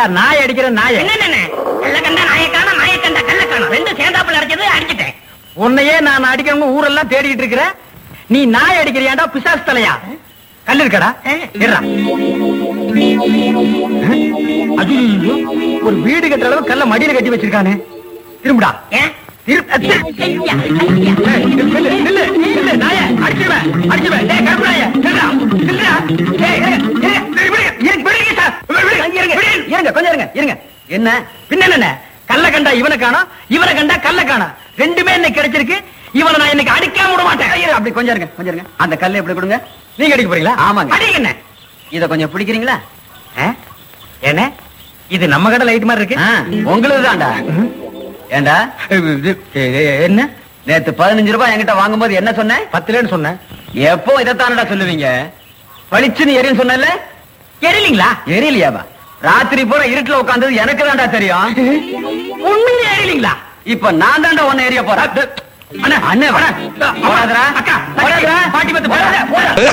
ஏண்டா நாய் அடிக்கிற நாய என்ன கல்ல கண்டா நாயக்கான நாயக்கண்டா கல்ல காணும் ரெண்டு சேர்ந்தாப்புல அடிச்சது அடிச்சிட்டேன் உன்னையே நான் அடிக்கிறவங்க ஊரெல்லாம் தேடிட்டு இருக்கிற நீ நாய் அடிக்கிறியாண்டா பிசாசு தலையா கல்லு இருக்கடா இருடா. ஐயையோ, ஒரு வீடு கட்டுற அளவு கல்ல மடியில கட்டி வச்சிருக்கானே திரும்புடா ஏன் திரு- அ, திரு- ஐயா, ஏய், நில்லு, நில்லு, நில்லு, நாயே, அடிச்சிருவேன், அடிச்சிருவேன். டேய், கருப்பு நாயே, நில்லுடா, நில்லுடா. ஏய், இருங்க, இருங்க, விடுங்க, இருங்க, விடுங்க சார், விடுங்க, இருங்க, இருங்க, கொஞ்சம் இருங்க, இருங்க. என்ன பின்ன என்ன கல்ல கண்டா இவனை காணோம் இவனை கண்டா கல்ல காணோம் ரெண்டுமே இன்னைக்கு கிடைச்சிருக்கு இவனை நான் இன்னைக்கு அடிக்காம விட மாட்டேன் ஐயோ, அப்படி கொஞ்சம் இருங்க கொஞ்சம் இருங்க அந்த கல்லை எப்படி கொடுங்க நீங்க அடிக்க போறீங்களா ஆமாங்க. அடிங்க என்ன இத கொஞ்சம் பிடிக்கிறீங்களா என்ன இது நம்ம கடை லைட் மாதிரி இருக்கு உங்களுக்கு தான்டா ம். ஏண்டா இது, இது, என்ன நேத்து பதினஞ்சு ரூபாய் என்கிட்ட வாங்கும்போது என்ன சொன்னேன் பத்துலன்னு சொன்னேன் எப்போ இதைத்தானடா சொல்லுவீங்க பளிச்சுன்னு எரியும் சொன்னல எரியலீங்களா எரியலையாவா ராத்திரி பூரா இருட்டுல உட்கார்ந்தது எனக்கு தான்டா தெரியும் உண்மையிலே எரியலீங்களா இப்ப நான் தான்டா ஒன்னு எரிய போறேன் அண்ணா அண்ணே, வர. போடாதடா. அக்கா, போடாதடா. பாட்டி பத்து போடாத, போடாத.